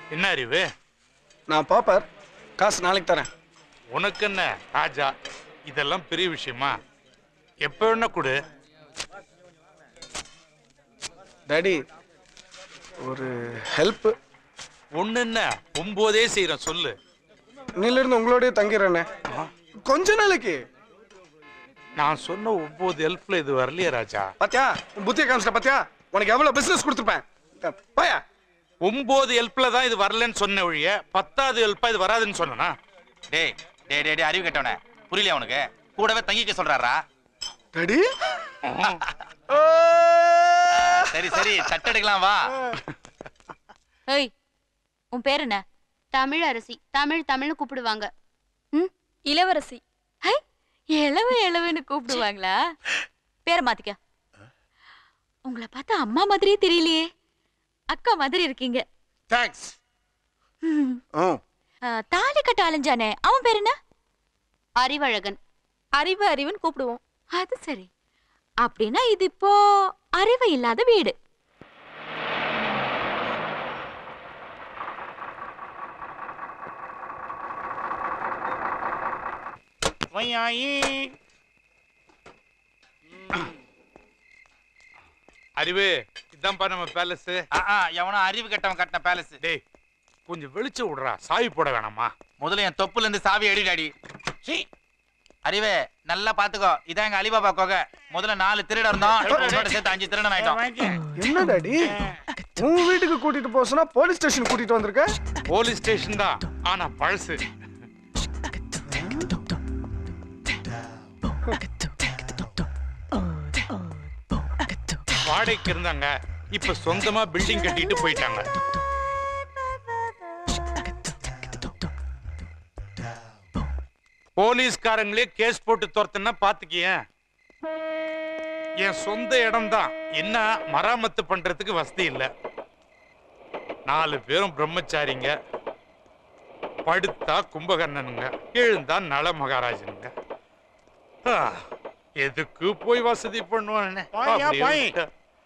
என்ன அறிவு நான் பாப்பர் காசு நாளைக்கு தரேன் உனக்கு என்ன ராஜா இதெல்லாம் பெரிய விஷயமா எப்ப வேணா கொடு டாடி ஒரு ஹெல்ப் ஒண்ணு என்ன ஒன்பதே செய்யறேன் சொல்லு இன்னிலிருந்து உங்களோடய தங்கிடுறேண்ணே கொஞ்ச நாளைக்கு நான் சொன்ன ஒன்பது ஹெல்ப்ல இது வரலையே ராஜா பாத்தியா உன் புத்திய காமிச்சிட்ட பாத்தியா உனக்கு எவ்வளவு பிசினஸ் கொடுத்துருப்பேன் பாயா ஒன்பது ஹெல்ப்ல தான் இது வரலன்னு சொன்ன ஒழிய பத்தாவது ஹெல்ப்பா இது வராதுன்னு சொன்னா டேய் டேய் டேய் டேய் அறிவு கெட்டவனே புரியலையா உனக்கு கூடவே தங்கிக்க சொல்றாரா டாடி சரி சரி தட்டெடுக்கலாம் வா ஏய் உன் பேர் என்ன தமிழ் அரசி தமிழ் தமிழ்னு கூப்பிடுவாங்க ம் இளவரசி ஹை இளவ இளவன்னு கூப்பிடுவாங்களா பேரை மாத்திக்க உங்களை பார்த்தா அம்மா மாதிரியே தெரியலையே அக்கா மாதிரி இருக்கீங்க தேங்க்ஸ் ம். ஆ, தாலி கட்ட அலைஞ்சானே அவன் பேர் என்ன அறிவழகன் அறிவு அறிவுன்னு கூப்பிடுவோம் அது சரி அப்படின்னா இது இப்போ அறிவு இல்லாத வீடு அறிவு இதான்ப்பா நம்ம பேலஸ் ஆ, ஆ, எவனோ அறிவு கெட்டவன் கட்டின பேலஸ் டேய் கொஞ்சம் வெளிச்சம் விடுறா சாவி போட வேணாமா முதல்ல என் தொப்புல இருந்து சாவி அடிடாடி சீ அறிவே நல்லா பாத்துக்கோ இதான் எங்க அலிபாபா கொகை முதல்ல நாலு திருட இருந்தோம் உன்னோட சேர்த்து அஞ்சு திருடன் ஆயிட்டோம் என்ன டாடி உன் வீட்டுக்கு கூட்டிட்டு போக சொன்னா போலீஸ் ஸ்டேஷன் கூட்டிட்டு வந்திருக்க போலீஸ் ஸ்டேஷன் தான் ஆனா பழசு வாடகைக்கு இருந்தாங்க இப்ப சொந்தமா பில்டிங் கட்டிட்டு போயிட்டாங்க போலீஸ்காரங்களே கேஸ் போட்டு துரத்துனா பாத்துக்கியேன் என் சொந்த இடம்தான் என்ன மராமத்து பண்றதுக்கு வசதி இல்ல நாலு பேரும் பிரம்மச்சாரிங்க படுத்தா கும்பகர்ணனுங்க எழுந்தா நல மகாராஜனுங்க ஆ, எதுக்கு போய் வசதி பண்ணுவானே அப்படியே விட்டா.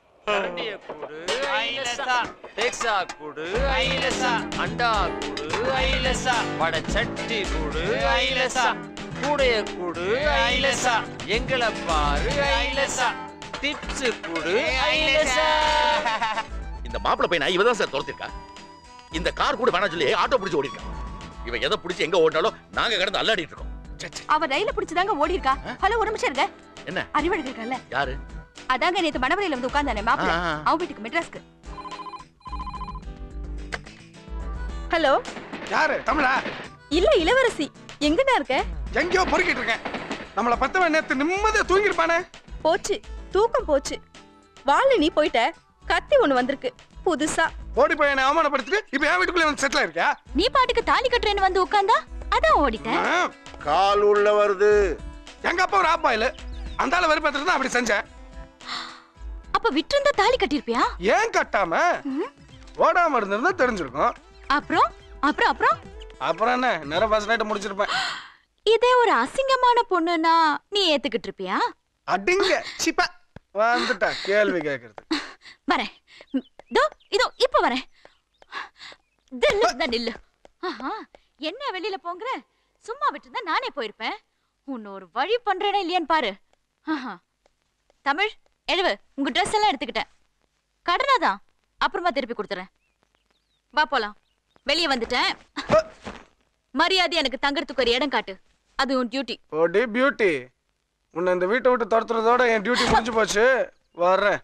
டெக்ஸா குடு ஐலசா அண்டா குடு ஐலசா வட சட்டி குடு ஐலசா கூடைய குடு ஐலசா எங்களை பாரு ஐலசா டிப்ஸ் குடு ஐலசா இந்த மாப்பிளை பையனா இவ தான் சார் துரத்திருக்கா இந்த கார் கூட வேணாம் சொல்லி ஆட்டோ பிடிச்சி ஓடிருக்கா இவன் எதை பிடிச்சி எங்க ஓடினாலும் நாங்க கடந்து அல்லாடிட்டு இருக்கோம் அவ ரயில பிடிச்சுதாங்க ஓடி இருக்கா ஹலோ ஒரு நிமிஷம் இருங்க என்ன அறிவழகு இருக்கல்ல யாரு அதாங்க நேத்து மணவரையில வந்து உட்கார்ந்தானே மாப்பிள்ள ஆ, ஆ. அவன் வீட்டுக்கு மெட்ராஸ்க்கு ஹலோ யாரு தமிழா இல்ல இளவரசி எங்கடா இருக்க எங்கேயோ பொறுக்கிட்டு இருக்கேன் நம்மள பத்தவன் நேத்து நிம்மதியா தூங்கிருப்பானே போச்சு தூக்கம் போச்சு வாழ நீ போயிட்ட கத்தி ஒண்ணு வந்திருக்கு புதுசா ஓடி போய் என்னை அவமானப்படுத்திட்டு இப்ப என் வீட்டுக்குள்ள வந்து செட்டில் இருக்கியா நீ பாட்டுக்கு தாலி கட்டுறேன்னு வந்து உட்கார்ந்தா அதான் ஓடிட்டேன் கால் உள்ள வருது எங்க அப்பா ஒரு ஆப்பாயில் அந்த ஆளை வெறுப்பேத்துட்டு தான் அப்படி செஞ்சேன் அப்ப விட்டிருந்தா தாலி கட்டிருப்பியா ஏன் கட்டாம ஓடாம இருந்திருந்தா தெரிஞ்சிருக்கும் அப்புறம் அப்புறம் அப்புறம் அப்புறம் என்ன நேரம் ஃபர்ஸ்ட் நைட் முடிச்சிருப்பேன் இதே ஒரு அசிங்கமான பொண்ணுனா நீ ஏத்துக்கிட்டு இருப்பியா அடிங்க சிப்ப வந்துட்டா கேள்வி கேக்குறது வரேன் ம், இதோ இதோ இப்ப வரேன் தில்லு தான் நில்லு ஆஹா, என்ன வெளியில போங்கிற சும்மா விட்டுருந்தா நானே போயிருப்பேன் உன்னை ஒரு வழி பண்றேனா இல்லையான்னு பாரு ஆஹா. தமிழ் எழுவு உங்க ட்ரெஸ் எல்லாம் எடுத்துக்கிட்டேன் கடனாதான் அப்புறமா திருப்பி கொடுத்துறேன் வா போலாம் வெளியே வந்துட்டேன் மரியாதை எனக்கு தங்கறதுக்கு ஒரு இடம் காட்டு அது உன் டியூட்டி ஓடி பியூட்டி உன்னை இந்த வீட்டை விட்டு துரத்துறதோட என் டியூட்டி முடிஞ்சு போச்சு வர்றேன்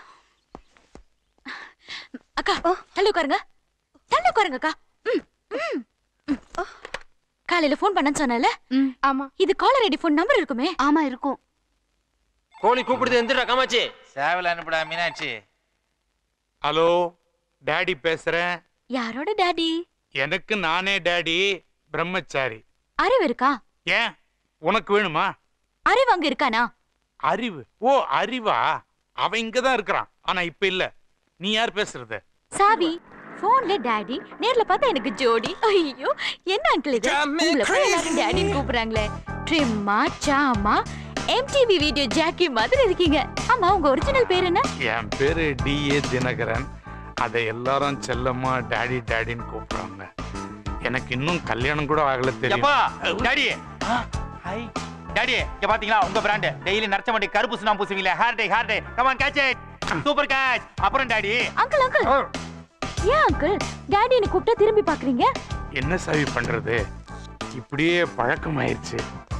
அக்கா தள்ளி உட்காருங்க தள்ளி உட்காருங்க அக்கா ம், ம், ம். காலையில ஃபோன் பண்ணேன்னு சொன்னல ஆமா இது காலர் ஐடி ஃபோன் நம்பர் இருக்குமே ஆமா இருக்கும் கோழி கூப்பிடுது எந்திரா காமாச்சி சேவல் அனுப்புடா மீனாட்சி ஹலோ டாடி பேசுறேன் யாரோட டாடி எனக்கு நானே டாடி பிரம்மச்சாரி அறிவு இருக்கா ஏன் உனக்கு வேணுமா அறிவு அங்க இருக்கானா அறிவு ஓ அறிவா அவன் இங்கதான் இருக்கிறான் ஆனா இப்ப இல்ல நீ யார் பேசுறது சாவி போன்ல டாடி நேர்ல பார்த்தா எனக்கு ஜோடி ஐயோ என்ன அங்கிள் இது உங்களை போய் எல்லாரும் டாடின்னு கூப்பிடுறாங்களே ட்ரிம்மா சாமா எம்டிவி வீடியோ ஜாக்கி மாதிரி இருக்கீங்க ஆமா உங்க ஒரிஜினல் பேர் என்ன என் பேரு டி ஏ தினகரன் அதை எல்லாரும் செல்லம்மா டாடி டாடின்னு கூப்பிடுறாங்க எனக்கு இன்னும் கல்யாணம் கூட ஆகல தெரியும் எப்பா டாடி ஹை டாடி இங்க பாத்தீங்களா உங்க பிராண்ட் டெய்லி நரச்ச மாட்டி கருப்பு சுண்ணாம்பு பூசுவீங்களே hair dye hair dye come on catch it super catch அப்புறம் டாடி அங்கிள் அங்கிள் ஏன் அங்கிள் டாடின்னு கூப்பிட்டா திரும்பி பாக்குறீங்க என்ன சாவி பண்றது இப்படியே பழக்கமாயிருச்சு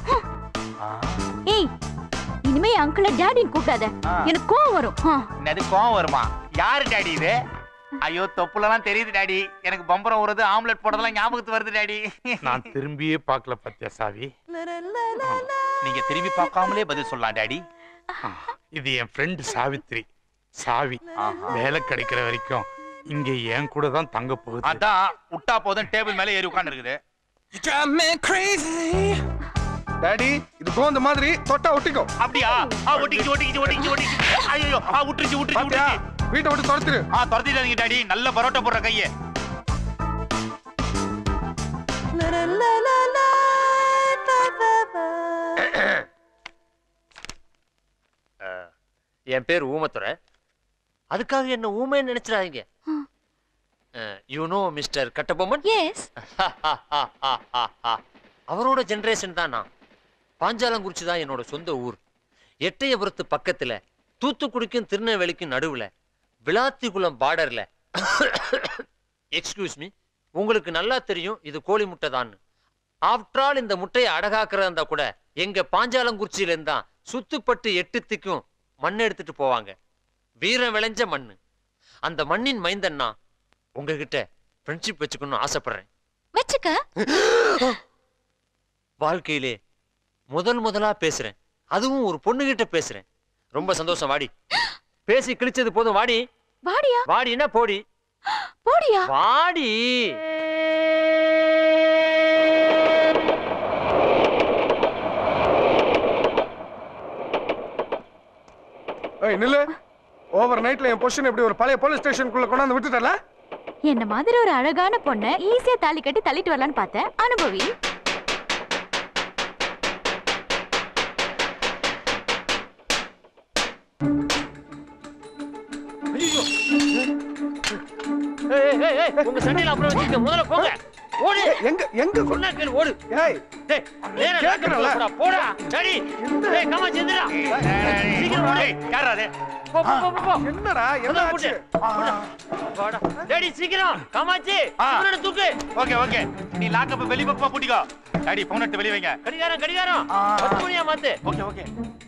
ஏய் இனிமே அங்கிள டாடின்னு கூப்பிடாத ஆ. எனக்கு கோவம் வரும் ஆ. என்னது கோவம் வருமா யாரு டாடி இது ஐயோ தொப்புலலாம் தெரியுது டாடி எனக்கு பம்பரம் வருது ஆம்லெட் போடுறதெல்லாம் ஞாபகத்து வருது டாடி நான் திரும்பியே பார்க்கல பத்தியா சாவி நீங்க திரும்பி பார்க்காமலே பதில் சொல்லலாம் டாடி ஆ, இது என் ஃப்ரெண்டு சாவித்ரி சாவி வேலை கிடைக்கிற வரைக்கும் இங்க என் கூட தான் தங்க போகுது அதான் விட்டா போதும் டேபிள் மேல ஏறி உட்கார்ந்து இருக்குது டாடி இது கோந்த மாதிரி தொட்டா ஒட்டிக்கோ அப்படியா ஆ ஒட்டிக்கிச்சு ஒட்டிக்கிச்சு ஒட்டிக்கிச்சு ஒட்டிக்கிச்சு ஐயோ ஆ விட்டுருச்சு விட்டுருச்சு பாத்தியா விட்டுருச்சு வீட்டை விட்டு துரத்துரு ஆ துரத்திட்டாதீங்க டாடி நல்ல பரோட்டா போடுற கையை என் பேர் ஊமத்துறை அதுக்காக என்ன ஊமைன்னு நினைச்சிடாதீங்க you know mister Kattabomman yes அவரோட ஜெனரேஷன் தான் நான் பாஞ்சாலங்குறிச்சி தான் என்னோட சொந்த ஊர் எட்டயபுரத்து பக்கத்துல தூத்துக்குடிக்கும் திருநெல்வேலிக்கும் நடுவுல விளாத்திக்குளம் பார்டர்ல எக்ஸ்கியூஸ் மீ உங்களுக்கு நல்லா தெரியும் இது கோழி முட்டை தான் ஆஃப்டர் ஆல் இந்த முட்டையை அடகாக்குறதா இருந்தா கூட எங்க பாஞ்சாலங்குறிச்சியில இருந்தா சுத்துப்பட்டு எட்டுத்துக்கும் மண் எடுத்துட்டு போவாங்க வீரம் விளைஞ்ச மண்ணு அந்த மண்ணின் மைந்தன்னா உங்ககிட்ட ஃப்ரெண்ட்ஷிப் வச்சுக்கணும்னு ஆசைப்படுறேன் வச்சுக்க வாழ்க்கையிலே முதல் முதலா பேசுறேன் அதுவும் ஒரு பொண்ணுகிட்ட பேசுறேன் ரொம்ப சந்தோஷம் வாடி பேசி கிழிச்சது போதும் வாடி வாடியா வாடினா போடி போடியா வாடி ஏய் நில்லு ஓவர் நைட்ல என் பொசிஷன் எப்படி ஒரு பழைய போலீஸ் ஸ்டேஷனுக்குள்ள கொண்டாந்து விட்டுட்டல என்ன மாதிரி ஒரு அழகான பொண்ணை ஈஸியா தாலி கட்டி தள்ளிட்டு வரலான்னு பார்த்தேன் அனுபவி ஏய், ஏய், ஏய், ஏய், உங்க சண்டையில அப்புறம் வச்சுக்க முதல்ல போங்க ஓடு எங்க எங்க கொ- சொன்னா கேளு ஓடு ஏய் டேய் நேரா கேக்குறேன்ல. போடா போடா சரி டேய் கமா செந்துடா சீக்கிரம் ஓடு யாரா அது போ போ போ, போ போ என்னடா என்ன முதல்ல ஆச்சு போடு. வாடா டேடி சீக்கிரம் காமாச்சி ஆ. இவனோட தூக்கு ஓகே ஓகே நீ லாக்கப் வெளிய பக்கமா பூட்டிக்கோ டாடி போன் எடுத்து வெளிய வைங்க கடிகாரம் கடிகாரம் ஆ. பத்து மணியா மாத்து ஓகே ஓகே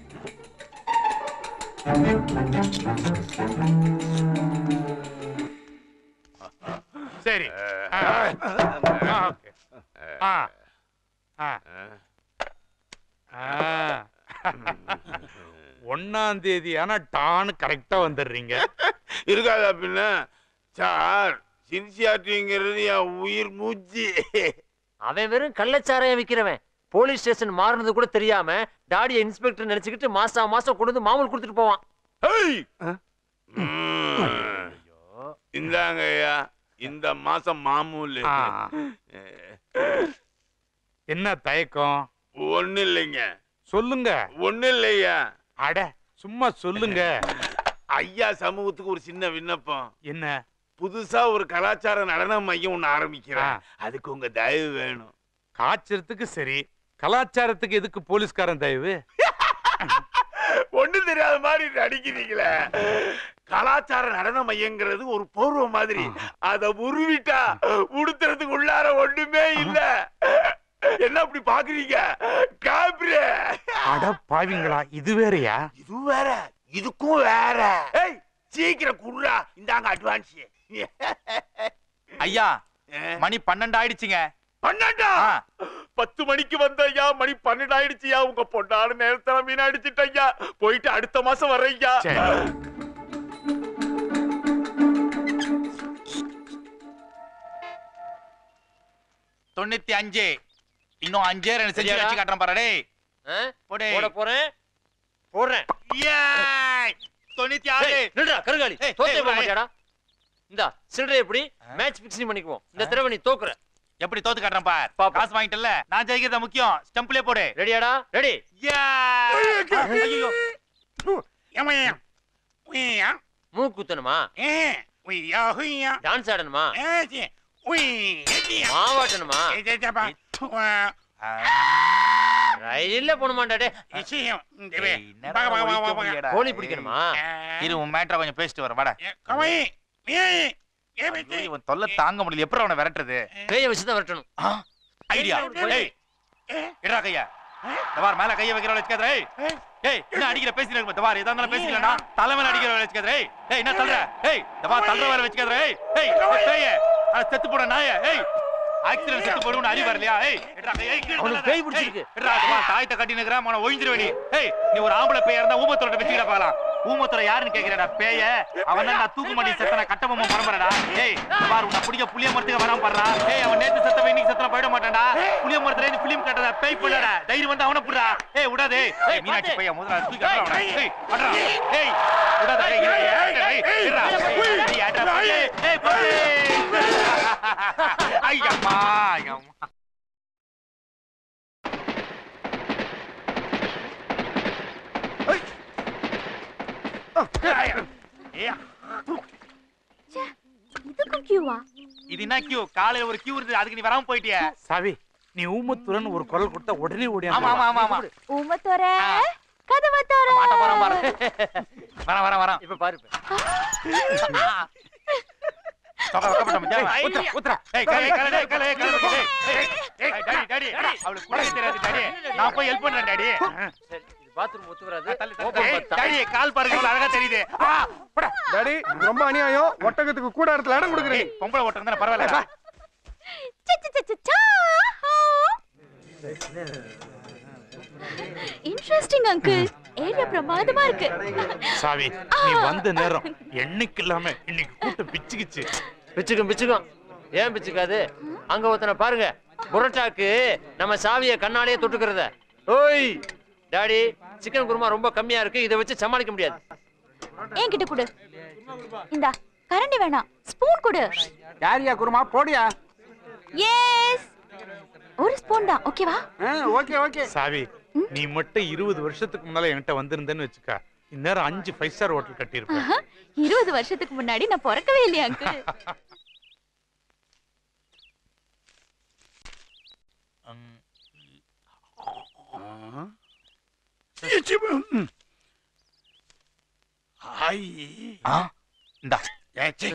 சரி ஆ. ஆ, okay. ஆ. ஆ. ஆ. ஒண்ணாம் தேதி ஆனா டான்னு கரெக்டா வந்துடுறீங்க இருக்காதா பின்ன சார் சின்சியாரிட்டிங்கிறது என் உயிர் மூச்சு அவன் வெறும் கள்ளச்சாராயம் விக்கிறவன் போலீஸ் ஸ்டேஷன் மாறினது கூட தெரியாம டாடிய இன்ஸ்பெக்டர் நினைச்சுக்கிட்டு மாசம் மாசம் கொண்டு வந்து மாமூல் கொடுத்துட்டு போவான் ஹேய்! ம். இந்தாங்க ஐயா இந்த மாசம் மாமூல் ஆ. என்ன தயக்கம் ஒண்ணு இல்லைங்க சொல்லுங்க ஒண்ணு இல்லையா அட சும்மா சொல்லுங்க ஐயா சமூகத்துக்கு ஒரு சின்ன விண்ணப்பம் என்ன புதுசா ஒரு கலாச்சார நடன மையம் ஒண்ணு ஆரம்பிக்கிறேன் ஆ. அதுக்கு உங்க தயவு வேணும் காய்ச்சறதுக்கு சரி கலாச்சாரத்துக்கு எதுக்கு போலீஸ்காரன் தயவு ஒண்ணு தெரியாத மாதிரி நடிக்கிறீங்களே கலாச்சார நடன மையங்கிறது ஒரு போர்வ மாதிரி அத உருவிட்டா உடுத்துறதுக்கு உள்ளார ஒண்ணுமே இல்ல என்ன அப்படி பாக்குறீங்க காபிரே அட பாவிங்களா இது வேறயா இது வேற இதுக்கும் வேற ஏய் சீக்கிரம் குடுறா இந்தாங்க அட்வான்ஸ் ஐயா மணி பன்னெண்டு ஆயிடுச்சுங்க பன்னெண்டா ஆ. பத்து மணிக்கு வந்த ஐயா மணி பன்னெண்டு ஆயிடுச்சுயா உங்க பொண்ணாடு நேரத்துல மீன் அடிச்சிட்டய்யா போயிட்டு அடுத்த மாசம் வர்றய்யா சரி. தொண்ணூத்தி அஞ்சு இன்னும் அஞ்சே ரெண்டு செஞ்சு சரியாடா? வச்சு காட்டுறேன் பாரு டேய் ஆ? போடே போட போறேன் போடுறேன் ஏய் தொண்ணூத்தி ஆறு ஏய், நில்லுடா கருங்காலி ஏய், தோத்தே ஏய், போக ஏய். மாட்டியாடா இந்த சில்லறை எப்படி மேட்ச் பிக்ஸிங் பண்ணிக்குவோம் இந்த தடவை நீ தோக்குற எப்படி தோத்து காட்டுறேன் பார் பாப்போம். காசு வாங்கிட்டல நான் ஜெயிக்கிறது முக்கியம் ஸ்டம்ப்லயே போடு ரெடியாடா ரெடி ஏய் ஐயோ மூக்கு குத்தணுமா உய்யா உய்யா டான்ஸ் ஆடணுமா ஏச்சி உய் ஏச்சியா மாவாட்டணுமா ஏச்சப்பா ரயில்ல போகணுமாண்டா டே இசியம் தேவே ஏய், என்னடா பாக பாக ஒழிக்க பாக பாக முடியலடா. கோழி பிடிக்கணுமா இரு உன் மேட்டரை கொஞ்சம் பேசிட்டு வர வாடா கவை நீ ஏ ஐயோ, பேச்சி இவன் தொல்லை தாங்க முடியல எப்படி அவனை விரட்டுறது பேய வச்சுதான் வரட்டணும் ஐடியா ஏய் இடா கையா இந்த வார் மேல கைய வைக்கிற வச்சுக்காத ஏய் ஏய் என்ன அடிக்கிற பேசிட்டு இருக்க இந்த வார் ஏதா இருந்தாலும் பேசிக்கலடா தலை மேல அடிக்கிற வச்சுக்காத ஏய் ஏய் என்ன தள்ளுற ஏய் இந்த வார் தள்ளுற வேற வச்சுக்காத ஏய் ஏய் பேய அட செத்து போட நாய ஏய் ஆக்சிடென்ட் செத்து போடுன்னு அறிவு வரலையா ஏய் இடா கையா ஏய் கீழ அவனுக்கு தள்ளாத. பேய் பிடிச்சிருக்கு. ஏய், இடா இந்த வார் தாயத்தை கட்டி நிக்கிற மன ஒழிஞ்சிருவே நீ ஏய் நீ ஒரு ஆம்பளை பேயா இருந்தா ஊமத்தோட வச்சுக்கிட பார்க்கலாம் ஊமத்தோட யாருன்னு கேக்குறடா பேய அவன் தான் தூக்கு மாட்டி செத்தன கட்டபொம்மை பரம்பரடா ஏய் இந்த பாரு உன்னை பிடிக்க புளிய மரத்துக்கு வராம பாடுறா ஏய் அவன் நேத்து செத்த இன்னைக்கு செத்தன போயிட மாட்டான்டா புளிய மரத்துல இருந்து பிலிம் கட்டதா பேய் புள்ளடா தைரியம் வந்து அவனை புடுறா ஏய் விடாதே ஏய் மீனாட்சி பையா முதல்ல தூக்கி கட்டுறா அவனை ஏய் படுறா ஏய் விடாத ஏய் இரு, ஏய் ஏய் இருடா ஏய் நீ அடடா ஏய் ஏய் போடு ஐயம்மா ஐயம்மா இதுக்கும் கியூவா இது என்ன கியூ காலையில ஒரு கியூ இருந்து அதுக்கு நீ வராம போயிட்டியே சாவி நீ ஊமத்துறன்னு ஒரு குரல் கொடுத்தா உடனே ஓடி ஆமா ஆமா ஆமா ஆமா ஊமத்தோர ஆ. கதவை தோற மாட்ட போறான் பாரு வரேன் வரேன் வரேன் இப்ப பாரு இப்ப. தொகை வைக்கப்பட்ட மச்சான். ஊத்துறா, ஊத்துறா. ஏய், கலை, கலை, டேய், கலை, கலை, டேய், ஏய், ஏய், டாடி, டாடி, அவளுக்கு குளிக்க தெரியாது, டாடி. நான் போய் help பண்றேன், டாடி. சரி இது பாத்ரூம் ஒத்து வராது தள்ளு, தள்ளு, ஓபன் ஏய், பார்த்தா டாடி, கால் பாருங்க, எவ்வளவு அழகா தெரியுது. ஆ, போடா. டாடி இது ரொம்ப அநியாயம் ஒட்டகத்துக்கு கூட இடத்துல இடம் ஏய், கொடுக்குறீங்க பொம்பளை ஓட்டம் தானே, பரவாயில்ல. இன்ட்ரெஸ்டிங் அங்கிள் ஏரியா பிரமாதமா இருக்கு சாவி நீ வந்த நேரம் என்னைக்கு இல்லாம இன்னைக்கு கூட்டம் பிச்சுக்கிச்சு பிச்சுக்கும் பிச்சுக்கும் ஏன் பிச்சுக்காது அங்க ஒருத்தனை பாருங்க புரோட்டாக்கு நம்ம சாவிய கண்ணாலேயே தொட்டுக்கிறத ஓய் டாடி சிக்கன் குருமா ரொம்ப கம்மியா இருக்கு இதை வச்சு சமாளிக்க முடியாது என்கிட்ட கொடு இந்தா கரண்டி வேணாம் ஸ்பூன் கொடு யாரியா குருமா போடியா எஸ் ஒரு ஸ்பூன் தான் ஓகேவா ஓகே ஓகே சாவி நீ மட்டும் இருபது வருஷத்துக்கு முன்னால என்கிட்ட வந்திருந்தேன்னு வச்சுக்க இந்நேரம் அஞ்சு ஃபைவ் ஸ்டார் ஹோட்டல் கட்டியிருப்பேன் இருபது வருஷத்துக்கு முன்னாடி நான் பிறக்கவே இல்லையா அங்கிள் ஆயி ஆ, இந்தா. ஏச்சி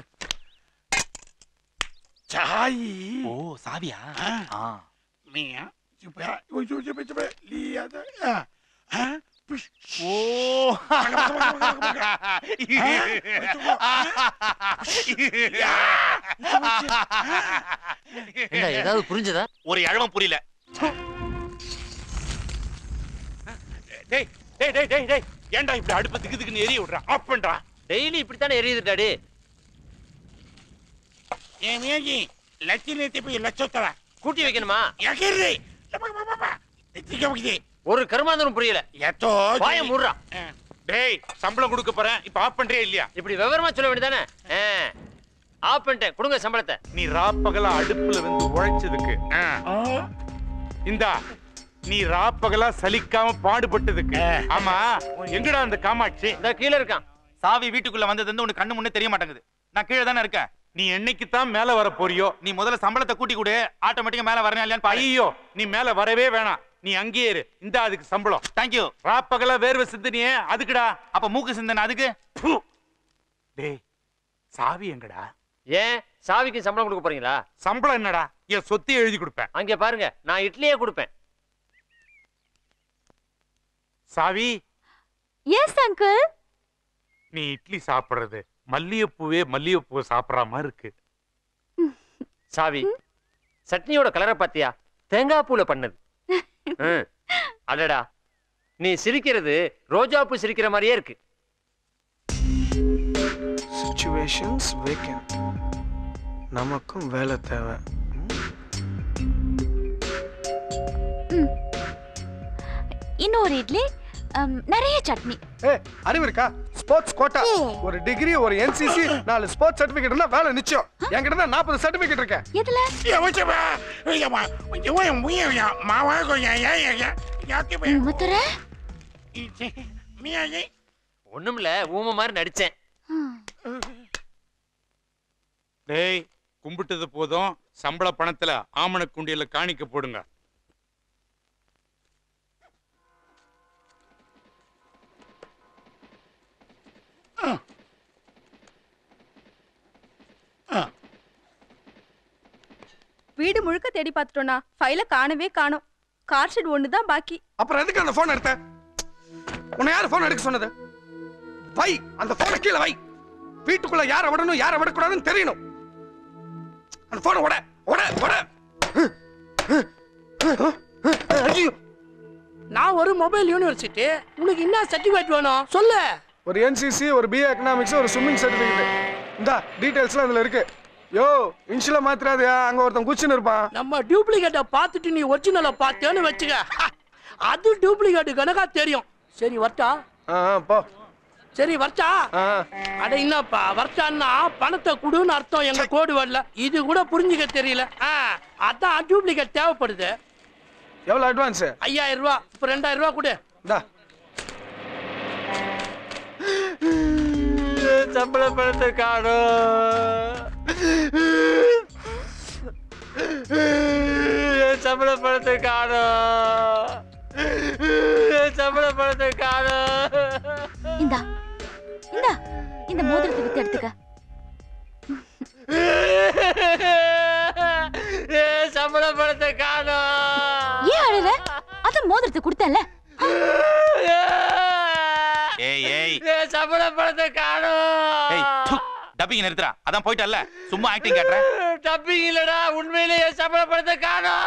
சாயி ஓ, சாவியா? ஆ. ஆ. மியா சுப்பா ஓ சு சு சு லியாத ஆ ஆ புஷ் ஓ. என்ன ஏதாவது புரிஞ்சதா ஒரு இழவம் புரியல டேய் டேய் டேய் டேய் டேய் ஏன்டா இப்படி அடுப்பு திக்கு திக்குன்னு எரிய விடுற ஆஃப் பண்றா டெய்லி இப்படித்தானே எரியுது டாடி ஏ மியாஜி லட்சி லட்சி போய் லட்சத்தர கூட்டி வைக்கணுமா யகிரி லட்சிக்க வைக்கிது ஒரு கருமாந்தரம் புரியல எத்தோ வாய மூடுறா டேய் சம்பளம் கொடுக்க போறேன் இப்ப ஆஃப் பண்றியா இல்லையா இப்படி விவரமா சொல்ல வேண்டியதானே ஆஃப் பண்ணிட்டேன் கொடுங்க சம்பளத்தை நீ ராப்பகலா அடுப்புல வந்து உழைச்சதுக்கு ஆ. இந்தா நீ ராப்பகலா சலிக்காம பாடுபட்டதுக்கு ஆமா எங்கடா அந்த காமாட்சி இந்த கீழே இருக்கான் சாவி வீட்டுக்குள்ள வந்தது வந்து உனக்கு கண்ணு முன்னே தெரிய மாட்டேங்குது நான் கீழே தானே இருக்கேன் நீ என்னைக்கு தான் மேல வர போறியோ நீ முதல்ல சம்பளத்தை கூட்டி கொடு ஆட்டோமேட்டிக்கா மேல வரணும் இல்லையான்னு பாரு ஐயோ நீ மேல வரவே வேணாம் நீ அங்கேயே இரு இந்த அதுக்கு சம்பளம் தேங்க்யூ ராப்பகலா வேர்வை சிந்தனியே அதுக்குடா அப்ப மூக்கு சிந்தனை அதுக்கு ப்பு. டேய் சாவி எங்கடா ஏன் சாவிக்கு சம்பளம் கொடுக்க போறீங்களா சம்பளம் என்னடா என் சொத்தை எழுதி கொடுப்பேன் அங்க பாருங்க நான் இட்லியே கொடுப்பேன் சாவி எஸ் அங்கிள் நீ இட்லி சாப்பிடுறது மல்லிகைப்பூவே மல்லிகைப்பூ சாப்பிடுற மாதிரி இருக்கு சாவி சட்னியோட கலரை பாத்தியா தேங்காய் பூல பண்ணது ம். அடடா நீ சிரிக்கிறது ரோஜா பூ சிரிக்கிற மாதிரியே இருக்கு சுச்சுவேஷன்ஸ் வேக்கன்ட் நமக்கும் வேலை தேவை இன்னொரு இட்லி அம், நிறைய சட்னி ஏ அறிவு இருக்கா ஸ்போர்ட்ஸ் கோட்டா ஒரு டிகிரி ஒரு என்சிசி நாலு ஸ்போர்ட்ஸ் சர்டிபிகேட் இருந்தா வேலை நிச்சயம் என்கிட்ட தான் நாற்பது சர்டிபிகேட் இருக்கேன் எதுல யவச்சபா யமா யவய முய மாவா கோ யா யா யா யாத்தி பே ஊமத்தோர மியாஜி ஒண்ணுமில்ல ஊம மாதிரி நடிச்சேன் டேய் கும்பிட்டது போதும் சம்பள பணத்துல ஆமண குண்டியல காணிக்க போடுங்க வீடு முழுக்க தேடி பார்த்துட்டோம்னா ஃபைல காணவே காணோம் கார் ஷீட் ஒன்று தான் பாக்கி அப்புறம் எதுக்கு அந்த போன் எடுத்த உன்னை யார் போன் எடுக்க சொன்னது வை அந்த போனை கீழே வை வீட்டுக்குள்ள யாரை விடணும் யாரை விடக்கூடாதுன்னு தெரியணும் அந்த போனை உட உட உட ஐயோ நான் ஒரு மொபைல் யூனிவர்சிட்டி உனக்கு என்ன சர்டிஃபிகேட் வேணும் சொல்லு ஒரு என்சிசி ஒரு பிஏ எக்கனாமிக்ஸ் ஒரு ஸ்விம்மிங் சர்டிஃபிகேட் இந்தா டீடைல்ஸ்லாம் இதுல இருக்கு யோ இன்ஷியல மாத்திராதயா அங்க ஒருத்தன் குச்சின்னு இருப்பான் நம்ம டூப்ளிகேட்டை பார்த்துட்டு நீ ஒரிஜினலை பார்த்தேன்னு வச்சுக்க அது டூப்ளிகேட் கணக்கா தெரியும் சரி வரட்டா ஆ ஆ, போ சரி வரட்டா ஆ அட என்னப்பா வரட்டான்னா பணத்தை குடுன்னு அர்த்தம் எங்க கோடு வரல இது கூட புரிஞ்சுக்க தெரியல ஆ, அதான் டூப்ளிகேட் தேவைப்படுது எவ்வளவு அட்வான்ஸ் ஐயாயிரம் ரூபா இப்ப ரெண்டாயிரம் ரூபா கொடு இந்தா சம்பள பணத்தை காணும் என் சம்பள பணத்தை காணும் என் சம்பள பணத்தை காணும் இந்தா இந்தா இந்த மோதிரத்தை வித்து எடுத்துக்க என் சம்பள பணத்தை காணும் ஏன் அழுற அத மோதிரத்தை கொடுத்தல ஏய் ஏய் என் சம்பள பணத்தை ஏய் காணும் டப்பிங் நிறுத்துறா அதான் போயிட்டல்ல சும்மா ஆக்டிங் காட்டுற டப்பிங் இல்லடா உண்மையிலேயே சம்பள பணத்தை காணும்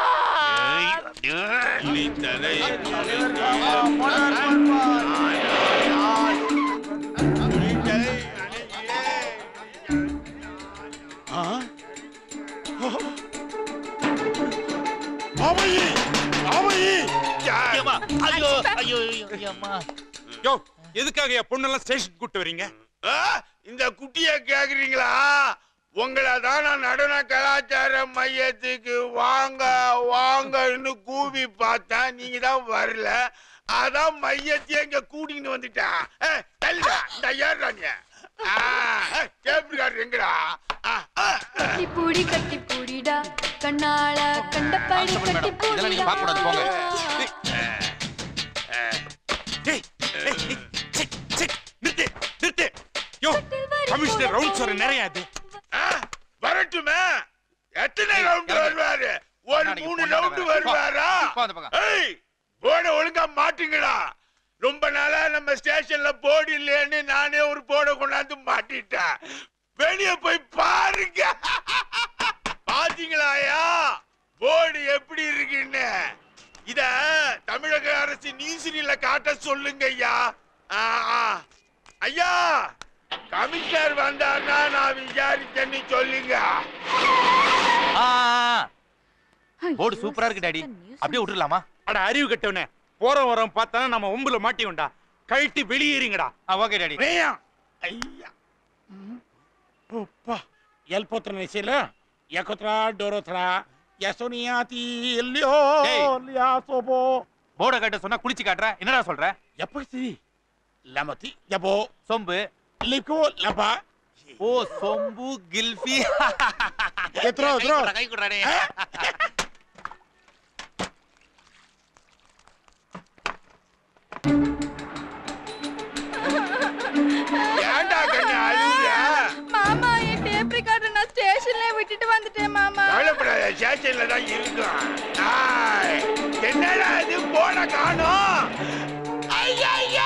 ஏம்மா, ஐயோ ஐயோ ஐயோ, அம்மா யோ எதுக்காக என் பொண்ணெல்லாம் ஸ்டேஷன் கூட்டு வரீங்க ஆ, இந்த குட்டிய கேக்குறீங்களா உங்களை தான் நான் நடன கலாச்சார மையத்துக்கு வாங்க வாங்கன்னு கூவி பார்த்தேன் நீங்க தான் வரல அதான் மையத்தையே இங்க கூட்டின்னு வந்துட்டேன் ஏய், தள்ளுடா இந்த ஏறுடா நீ ஆ, ஏய், டேபிள் கார்டு எங்கடா ஆ, ஆ, கட்டி பூடி கட்டி பூடிடா கண்ணால கண்டபடி கட்டி இதெல்லாம் நீங்க பார்க்க கூடாது போங்க டேய் ஏய், ஏய், சீ, சீ, நிறுத்து நிறுத்து யோ கமிஷனர் ரவுண்ட்ஸ் வர நிறைய அது ஆ, வரட்டுமே எத்தனை ரவுண்ட் வருவாரு ஒரு நாளைக்கு மூணு பொண்ணு ரவுண்ட் வர. வருவாரா போ அந்த பக்கம். ஏய் போர்டை ஒழுங்கா மாட்டுங்களா ரொம்ப நாளா நம்ம ஸ்டேஷன்ல போர்டு இல்லைன்னு நானே ஒரு போர்டை கொண்டாந்து மாட்டிட்டேன் வெளிய போய் பாருங்க பாத்தீங்களாயா போர்டு எப்படி இருக்குன்னு இத தமிழக அரசு நியூசிரியில காட்ட சொல்லுங்க ஐயா ஆ, ஆ. ஐயா கமிஷனர் வந்தாருன்னா நான் விசாரிச்சேன்னு சொல்லுங்க போர்டு சூப்பரா இருக்கு டாடி அப்படியே விட்டுறலாமா அட அறிவு கட்டவனே போற வரோம் பார்த்தா நம்ம ஒம்புல மாட்டியோண்டா கழட்டி வெளியேறிங்கடா ஓகே டாடி வேயாம் ஐயா Опа, el potrenesile, jakotra dorotra, jasoniati lio, Hey. liasobo. போர்டை காட்ட சொன்னா குளிச்சு காட்டுற என்னடா சொல்ற Yapasi, lamati, yabo, சொம்பு liko, lapa, ஓ சொம்பு கில்ஃபி etro, etro. கை குடுறாடே ஏன்டா கண்ணு அழுகுற மாமா என் டேப் ரெக்கார்டர் நான் ஸ்டேஷன்ல விட்டுட்டு வந்துட்டேன் மாமா கவலைப்படாத ஸ்டேஷன்ல தான் இருக்கும் ஆய், என்னடா இது போன காணோம் ஐயா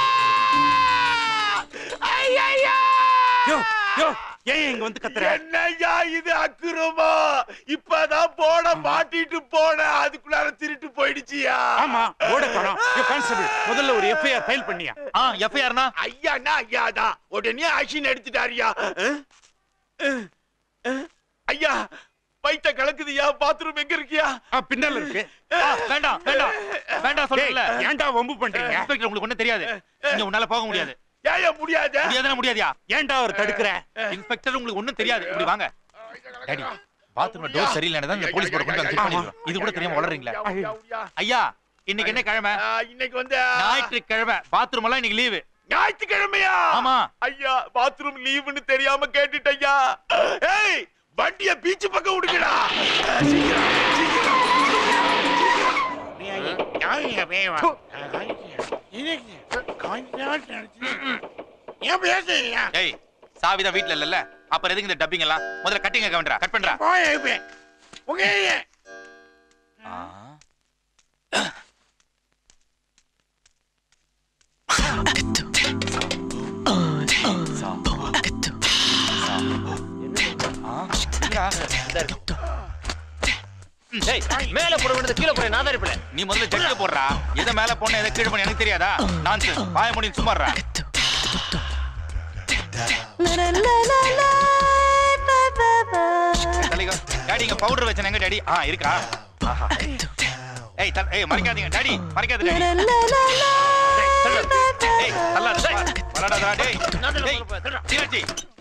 ஐயா யோ யோ ஏன் இங்க வந்து கத்துற என்னய்யா இது அக்குறமா இப்பதான் போன மாட்டிட்டு போன அதுக்குள்ளார திருட்டு போயிடுச்சியா ஆமா ஓட காணோம் யோ கான்ஸ்டபிள் முதல்ல ஒரு எஃப்ஐஆர் ஃபைல் பண்ணியா ஆ எஃப்ஐஆர்னா ஐயாண்ணா ஐயா தான் உடனே ஆக்ஷன் எடுத்துட்டாரியா அஹ்? அஹ்? அஹ்? ஐயா வயித்த கலக்குதுயா பாத்ரூம் எங்க இருக்கியா ஆ, பின்னால இருக்கு வேண்டாம் வேண்டாம் வேண்டாம் சொல்றேன்ல டேய், ஏன்டா வம்பு பண்றீங்க இன்ஸ்பெக்டர் உங்களுக்கு ஒண்ணும் தெரியாது நீங்க உன்னால போக முடியாது ஏயா முடியாத முடியாதுன்னா முடியாதியா ஏன்டா அவர் தடுக்கிற இன்ஸ்பெக்டர் உங்களுக்கு ஒண்ணும் தெரியாது இப்படி வாங்க டாடி பாத்ரூம்ல டோர் சரியில்லைன்னு தான் இந்த போலீஸ் போட கொண்டு வந்து செக் பண்ணிடுறோம் இது கூட தெரியாம வளர்றீங்களா ஐயா இன்னைக்கு என்ன கிழமை இன்னைக்கு வந்து ஞாயிற்றுக்கிழமை பாத்ரூம் எல்லாம் இன்னைக்கு லீவு ஞாயிற்றுக்கிழமையா ஆமா ஐயா பாத்ரூம் லீவுன்னு தெரியாம கேட்டுட்டய்யா ஏய் வண்டிய பீச்சு பக்கம் விடுங்கடா சீக்கிரம் சீக்கிரம் ஏய் சாவிதான் வீட்ல இல்லல்ல அப்புறம் எதுக்கு இந்த டப்பிங் எல்லாம் முதல்ல கட்டிங்க கவுண்டரா கட் பண்றா ஆ. டேய் மேல போட வேண்டியது கீழே போறேன் நான் தான் இருப்பேன் நீ முதல்ல ஜட்ஜ போடுறா எதை மேல போன எதை கீழே போன எனக்கு தெரியாதா நான் பாய முடியும் சும்மாறா டாடி இங்க பவுடர் வச்சேன் எங்க டாடி ஆ இருக்கா ஆஹா. ஏய் த- ஏய் மறைக்காதீங்க டாடி மறைக்காத டாடி டேய், தள்ளு. ஏய் தள்ளாத டேய் வராடா டேய் டேய் சீரச்சி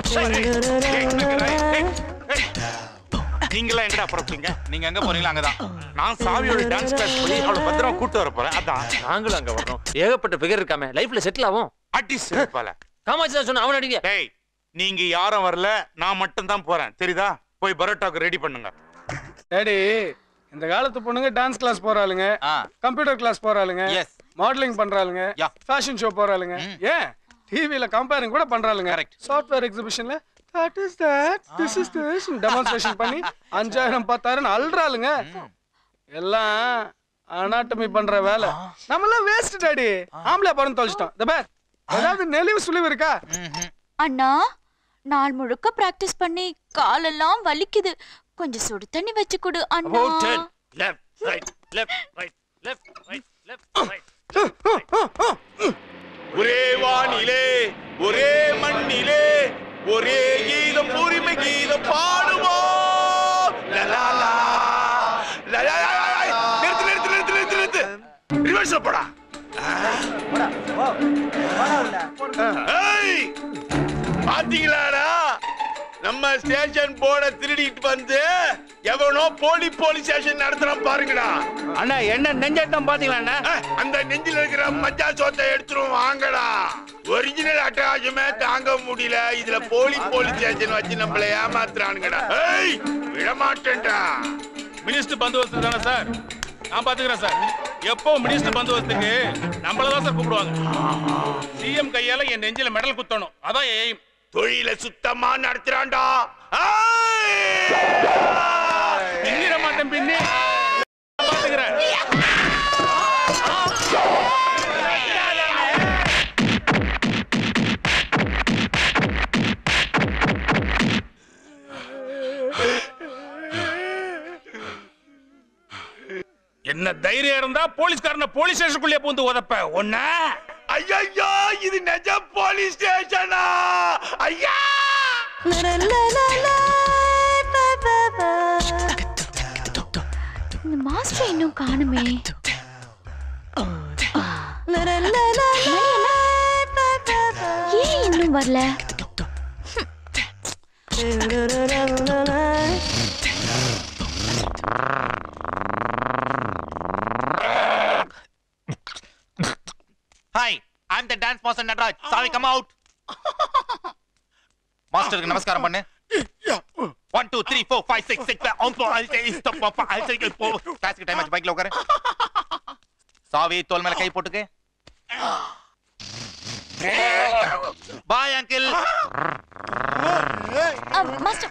நீங்களா எங்கடா புறப்பட்டீங்க நீங்க எங்க போறீங்களோ அங்கதான் நான் சாவியோட டான்ஸ் கிளாஸ் போய் அவளை பத்திரமா கூட்டு வர போறேன் அதான் நாங்களும் அங்க வர்றோம் ஏகப்பட்ட பிகர் இருக்காமே லைஃப்ல செட்டில் ஆகும் அடி சிறப்பால காமாட்சி தான் சொன்ன அவன் அடிங்க டேய் நீங்க யாரும் வரல நான் மட்டும் தான் போறேன் தெரியுதா போய் பரோட்டாக்கு ரெடி பண்ணுங்க டேடி இந்த காலத்து பொண்ணுங்க டான்ஸ் கிளாஸ் போறாளுங்க ஆ கம்ப்யூட்டர் கிளாஸ் போறாளுங்க எஸ் மாடலிங் பண்றாளுங்க Yeah. ஃபேஷன் ஷோ போறாளுங்க ம். ஏன் டிவில கம்பேரிங் கூட பண்றாளுங்க Correct. சாஃப்ட்வேர் எக்ஸிபிஷன்ல that is that this is this demonstration பண்ணி அஞ்சாயிரம் பத்தாயிரம் அல்றாளுங்க எல்லாம் அனாட்டமி பண்ற வேலை நம்மளாம் வேஸ்ட் டாடி ஆம்பளை பிறந்து தொலைச்சிட்டோம் இந்த பேர் ஏதாவது நெளிவு சுழிவு இருக்கா அண்ணா நாள் முழுக்க பிராக்டிஸ் பண்ணி காலெல்லாம் வலிக்குது கொஞ்சம் சுடு தண்ணி வச்சு கொடு அண்ணா left right left right left right left right ஒரே வானிலே ஒரே மண்ணிலே ஒரே கீதம் உரிமை கீதம் பாடுவோம் லலாலா. லலாலா. நிறுத்து நிறுத்து நிறுத்து நிறுத்து நிறுத்து ரிவர்ஸ்ல போடா ஏய்! பாத்தீங்களாடா நம்ம ஸ்டேஷன் போர்ட திருடிட்டு வந்து எவனோ போலி போலீஸ் ஸ்டேஷன் நடத்துறான் பாருங்கடா அண்ணா என்ன நெஞ்சட்டம் பாத்தீங்களா அண்ணா அஹ், அந்த நெஞ்சில இருக்கிற மஞ்சா சோத்தை எடுத்துரும் வாங்கடா ஒரிஜினல் அட்டகாசமே தாங்க முடியல இதுல போலி போலீஸ் ஸ்டேஷன் வச்சு நம்மள ஏமாத்துறானுங்கடா ஏய் விடமாட்டேன்டா மினிஸ்டர் பந்தோபஸ்து தானே சார் நான் பாத்துக்கிறேன் சார் எப்போ மினிஸ்டர் பந்தோபஸ்துக்கு நம்மள தான் சார் கூப்பிடுவாங்க சிஎம் கையால என் நெஞ்சில மெடல் குத்தணும் அதான் எய்ம் தொழில சுத்தமா நடத்துறான்டா பின்னிட மாட்டேன் பின்னி நான் பாத்துக்கிறேன் என்ன தைரியம் இருந்தா போலீஸ்காரன போலீஸ் ஸ்டேஷனுக்குள்ளே பூந்து உதப்ப ஒன்னா ஐயோ இது நிஜ போலீஸ் ஸ்டேஷனா ஐயா இந்த மாஸ்டர் இன்னும் காணுமே ஏன் இன்னும் வரல hi I am the dance master Natraj சாவி கம் அவுட் மாஸ்டருக்கு நமஸ்காரம் பண்ணு one two three four five six six கிளாஸுக்கு டைம் ஆச்சு பைக்ல உட்காரு சாவி தோல் மேல கை போட்டுக்கு பாய் அங்கிள் மாஸ்டர்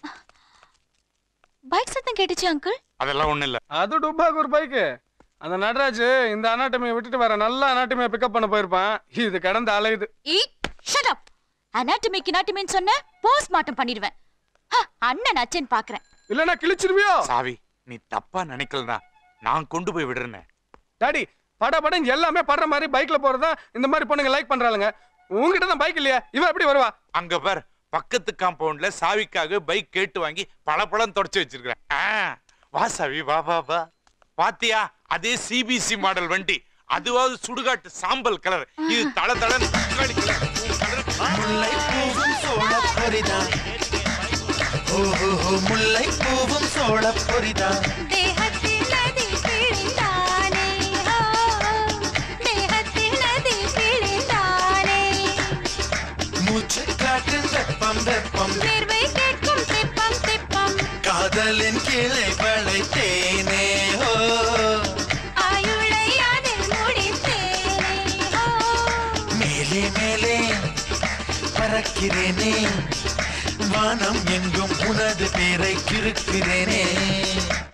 பைக் சத்தம் கேட்டுச்சு அங்கிள் அதெல்லாம் ஒண்ணு இல்ல அது டுபாக்கு ஒரு பைக்கு அந்த நடராஜ் இந்த அனாட்டமியை விட்டுட்டு வேற நல்ல அனாட்டமியை பிக்கப் பண்ண போயிருப்பான் இது கடந்து அலையுது ஈ ஷட் அப் அனாட்டமி கினாட்டமின்னு சொன்ன போஸ்ட்மார்ட்டம் பண்ணிடுவேன் ஹ, அண்ணன் அச்சன் பாக்குறேன் இல்லனா கிழிச்சிருவியோ சாவி நீ தப்பா நினைக்கலடா நான் கொண்டு போய் விடுறேன் டாடி பட படம் எல்லாமே படுற மாதிரி பைக்ல போறதா இந்த மாதிரி பொண்ணுங்க லைக் பண்றாளுங்க உங்ககிட்ட தான் பைக் இல்லையா இவ எப்படி வருவா அங்க பார் பக்கத்து காம்பவுண்ட்ல சாவிக்காக பைக் கேட்டு வாங்கி பளபளன்னு தொடச்சு வச்சிருக்கிறேன் ஆ, வா சாவி வா வா வா பாத்தியா அதே சிபிசி மாடல் வண்டி அதுவாவது சுடுகாட்டு சாம்பல் கலர் இது தள தளன்னு தக்காளி கலர் முல்லை பூவும் சோழப் பொரிதான் ஓஹோ முல்லை பூவும் சோழப் பொரிதான் தேகத்தில் நதி பிழிந்தானே ஆ, தேகத்தில் நதி பிழிந்தானே மூச்சு காற்று வெப்பம் வெப்பம் வேர்வை கேட்கும் தெப்பம் தெப்பம் கிளை வளைத்தேனே ஓ ஆயுளை அதில் முடித்தேனே ஓ மேலே மேலே பறக்கிறேனே வானம் எங்கும் உனது பேரை கிறுக்கிறேனே